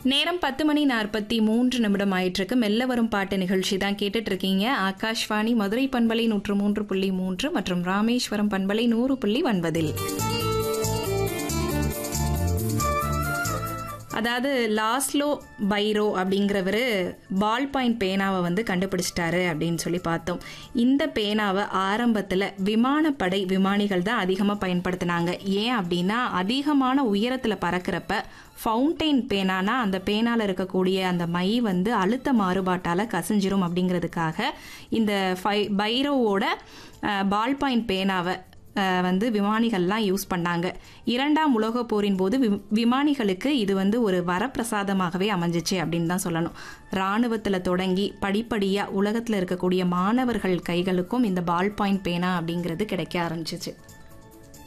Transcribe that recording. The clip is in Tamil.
நேரம் பத்து மணி நாற்பத்தி மூன்று நிமிடம் ஆயிட்டிருக்கு மெல்ல வரும் பாட்டு நிகழ்ச்சி தான் கேட்டுட்டு இருக்கீங்க ஆகாஷ்வாணி மதுரை பண்பலை நூற்று மூன்று புள்ளி மூன்று மற்றும் ராமேஸ்வரம் பண்பலை நூறு புள்ளி ஒன்பதில் அதாவது லாஸ்லோ பைரோ அப்படிங்கிறவர் பால் பாயிண்ட் பேனாவை வந்து கண்டுபிடிச்சிட்டாரு அப்படின்னு சொல்லி பார்த்தோம் இந்த பேனாவை ஆரம்பத்தில் விமானப்படை விமானிகள் தான் அதிகமாக பயன்படுத்தினாங்க ஏன் அப்படின்னா அதிகமான உயரத்தில் பறக்கிறப்ப ஃபவுண்டைன் பேனானா அந்த பேனால இருக்கக்கூடிய அந்த மை வந்து அழுத்த மாறுபாட்டால் கசிஞ்சிரும் அப்படிங்கிறதுக்காக இந்த ஃபை பைரோவோட பால் பாயிண்ட் பேனாவை அஹ், வந்து விமானிகள்லாம் யூஸ் பண்ணாங்க இரண்டாம் உலகப் போரின் போது வி- விமானிகளுக்கு இது வந்து ஒரு வரப்பிரசாதமாகவே அமைஞ்சிச்சு அப்படின்னு தான் சொல்லணும் இராணுவத்தில் தொடங்கி படிப்படியாக உலகத்தில் இருக்கக்கூடிய மாணவர்கள் கைகளுக்கும் இந்த பால் பாயிண்ட் பேனா அப்படிங்கிறது கிடைக்க ஆரம்பிச்சிச்சு